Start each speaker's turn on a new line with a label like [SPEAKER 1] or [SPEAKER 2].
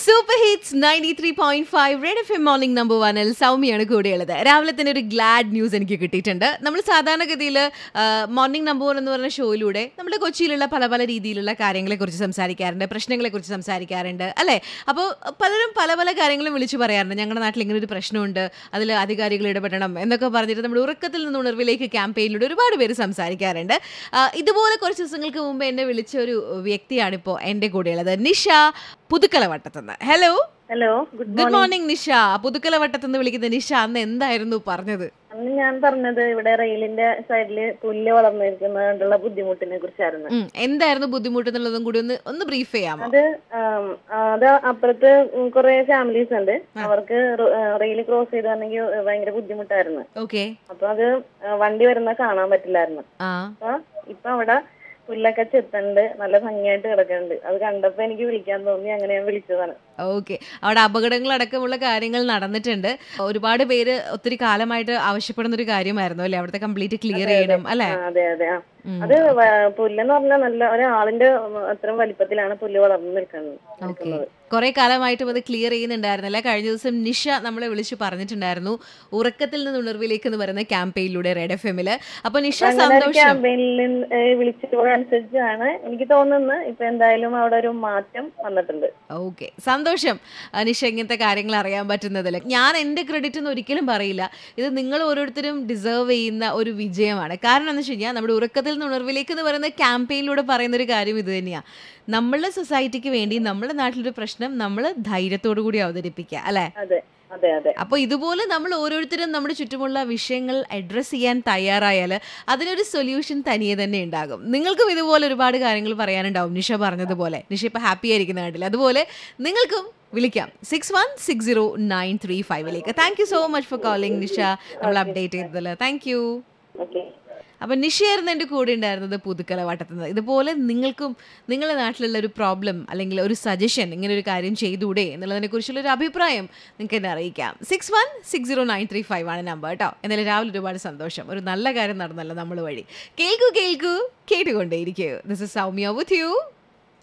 [SPEAKER 1] Super hits ninety three point five red F M morning number വണ്ണിൽ സൗമ്യയാണ് കൂടെയുള്ളത് രാവിലെ തന്നെ ഒരു ഗ്ലാഡ് ന്യൂസ് എനിക്ക് കിട്ടിയിട്ടുണ്ട് നമ്മൾ സാധാരണഗതിയിൽ മോർണിംഗ് നമ്പർ വൺ എന്ന് പറഞ്ഞ ഷോയിലൂടെ നമ്മുടെ കൊച്ചിയിലുള്ള പല പല രീതിയിലുള്ള കാര്യങ്ങളെക്കുറിച്ച് സംസാരിക്കാറുണ്ട് പ്രശ്നങ്ങളെക്കുറിച്ച് സംസാരിക്കാറുണ്ട് അല്ലേ അപ്പോൾ പലരും പല പല കാര്യങ്ങളും വിളിച്ചു പറയാറുണ്ട് ഞങ്ങളുടെ നാട്ടിൽ ഇങ്ങനെ ഒരു പ്രശ്നമുണ്ട് അതിൽ അധികാരികൾ ഇടപെടണം എന്നൊക്കെ പറഞ്ഞിട്ട് നമ്മുടെ ഉറക്കത്തിൽ നിന്ന് ഉണർവിലേക്ക് ക്യാമ്പയിനിലൂടെ ഒരുപാട് പേര് സംസാരിക്കാറുണ്ട് ആ, ഇതുപോലെ കുറച്ച് ദിവസങ്ങൾക്ക് മുമ്പ് എന്നെ വിളിച്ച ഒരു വ്യക്തിയാണിപ്പോൾ എൻ്റെ കൂടെയുള്ളത് നിഷ പുതുക്കല വട്ടത്തുനിന്ന് hello
[SPEAKER 2] hello good
[SPEAKER 1] good morning Nisha പുതുക്കല വട്ടത്തുനിന്ന് വിളിക്കുന്ന നിഷ അന്ന് എന്തായിരുന്നു പറഞ്ഞത്
[SPEAKER 2] അന്ന് ഞാൻ പറഞ്ഞത് ഇവിടെ റെയിലിന്റെ സൈഡില് പുല്ല് വളർന്നിരിക്കുന്നതുകൊണ്ടുള്ള ബുദ്ധിമുട്ടിനെ കുറിച്ചായിരുന്നു
[SPEAKER 1] ഉം, എന്തായിരുന്നു ബുദ്ധിമുട്ട് എന്നുള്ളതും കൂടി ഒന്ന് ഒന്ന് ബ്രീഫ് ചെയ്യാമോ
[SPEAKER 2] അത് ആം, അത് അപ്പുറത്ത് കുറെ ഫാമിലീസ് ഉണ്ട് അവർക്ക് റെയിൽ ക്രോസ് ചെയ്ത് വന്നെങ്കിൽ ഭയങ്കര ബുദ്ധിമുട്ടായിരുന്നു
[SPEAKER 1] ഓക്കെ
[SPEAKER 2] അപ്പൊ അത് ആ, വണ്ടി വരുന്ന കാണാൻ പറ്റില്ലായിരുന്നു
[SPEAKER 1] ആ
[SPEAKER 2] അപ്പൊ ഇപ്പൊ അവിടെ പുല്ലൊക്കെ ചെത്തുണ്ട് നല്ല ഭംഗിയായിട്ട് കിടക്കുന്നുണ്ട് അത് കണ്ടപ്പോ എനിക്ക് വിളിക്കാൻ തോന്നി അങ്ങനെ ഞാൻ വിളിച്ചതാണ്
[SPEAKER 1] ഓക്കെ അവിടെ അപകടങ്ങളടക്കമുള്ള കാര്യങ്ങൾ നടന്നിട്ടുണ്ട് ഒരുപാട് പേര് ഒത്തിരി കാലമായിട്ട് ആവശ്യപ്പെടുന്ന ഒരു കാര്യമായിരുന്നു അല്ലേ അവിടുത്തെ കംപ്ലീറ്റ് ക്ലിയർ ചെയ്യണം അല്ലേ
[SPEAKER 2] ആ, അതെ അതെ ആ
[SPEAKER 1] ഉം.
[SPEAKER 2] അത് വ- പുല്ലെന്ന് പറഞ്ഞാൽ നല്ല ഒരാളിന്റെ അത്രയും വലിപ്പത്തിലാണ് പുല്ല് വളർന്നു നിൽക്കുന്നത്
[SPEAKER 1] ഓക്കെ
[SPEAKER 2] നിൽക്കുന്നത്
[SPEAKER 1] കുറെ കാലമായിട്ടും അത് ക്ലിയർ ചെയ്യുന്നുണ്ടായിരുന്നില്ല കഴിഞ്ഞ ദിവസം നിഷ നമ്മളെ വിളിച്ച് പറഞ്ഞിട്ടുണ്ടായിരുന്നു ഉറക്കത്തിൽ നിന്ന് ഉണർവിലേക്ക് എന്ന് പറയുന്ന ക്യാമ്പയിനിലൂടെ റെഡ് എഫ് എമ്മില് അപ്പൊ നിഷ
[SPEAKER 2] അങ്ങനെ ഒരു
[SPEAKER 1] സന്തോഷം
[SPEAKER 2] ക്യാമ്പയിനിൽ വിളിച്ചതനുസരിച്ചാണ് എനിക്ക് തോന്നുന്നത് ഇപ്പൊ എന്തായാലും അവിടെ ഒരു മാറ്റം വന്നിട്ടുണ്ട്
[SPEAKER 1] ഓക്കെ സന്തോഷം ആ, നിഷ ഇങ്ങനത്തെ കാര്യങ്ങൾ അറിയാൻ പറ്റുന്നതിൽ ഞാൻ എൻ്റെ ക്രെഡിറ്റ് എന്ന് ഒരിക്കലും പറയില്ല ഇത് നിങ്ങൾ ഓരോരുത്തരും ഡിസേർവ് ചെയ്യുന്ന ഒരു വിജയമാണ് കാരണം എന്ന് വെച്ച് കഴിഞ്ഞാൽ നമ്മുടെ ഉറക്കത്തിൽ നിന്ന് ഉണർവിലേക്ക് എന്ന് പറയുന്ന ക്യാമ്പയിനിലൂടെ പറയുന്ന ഒരു കാര്യം ഇത് തന്നെയാണ് നമ്മളുടെ സൊസൈറ്റിക്ക് വേണ്ടി നമ്മുടെ നാട്ടിലൊരു പ്രശ്നം നമ്മൾ ധൈര്യത്തോടു കൂടി അവതരിപ്പിക്കുക അല്ലേ
[SPEAKER 2] അതെ അതെ അതെ
[SPEAKER 1] അപ്പോൾ ഇതുപോലെ നമ്മൾ ഓരോരുത്തരും നമ്മുടെ ചുറ്റുമുള്ള വിഷയങ്ങൾ അഡ്രസ്സ് ചെയ്യാൻ തയ്യാറായാൽ അതിനൊരു സൊല്യൂഷൻ തനിയെ തന്നെ ഉണ്ടാകും നിങ്ങൾക്കും ഇതുപോലെ ഒരുപാട് കാര്യങ്ങൾ പറയാനുണ്ടാവും നിഷ പറഞ്ഞതുപോലെ നിഷ ഇപ്പൊ ഹാപ്പി ആയിരിക്കുന്ന കണ്ടില്ല അതുപോലെ നിങ്ങൾക്കും വിളിക്കാം six one six zero nine three ഫൈവിലേക്ക് thank you so much for calling Nisha നമ്മൾ അപ്ഡേറ്റ് ചെയ്തതിൽ താങ്ക് യു
[SPEAKER 2] ഓക്കെ
[SPEAKER 1] അപ്പം നിഷയായിരുന്നു എൻ്റെ കൂടെ ഉണ്ടായിരുന്നത് പുതുക്കല വട്ടത്തുനിന്ന് ഇതുപോലെ നിങ്ങൾക്കും നിങ്ങളുടെ നാട്ടിലുള്ള ഒരു പ്രോബ്ലം അല്ലെങ്കിൽ ഒരു സജഷൻ ഇങ്ങനെ ഒരു കാര്യം ചെയ്തുകൂടെ എന്നുള്ളതിനെ കുറിച്ചുള്ള ഒരു അഭിപ്രായം നിങ്ങൾക്ക് എന്നെ അറിയിക്കാം six one six zero nine three five ആണ് നമ്പർ കേട്ടോ എന്നാലും രാവിലെ ഒരുപാട് സന്തോഷം ഒരു നല്ല കാര്യം നടന്നല്ലോ നമ്മൾ വഴി കേൾക്കൂ കേൾക്കൂ കേട്ടുകൊണ്ടേയിരിക്കൂ this is Soumya with U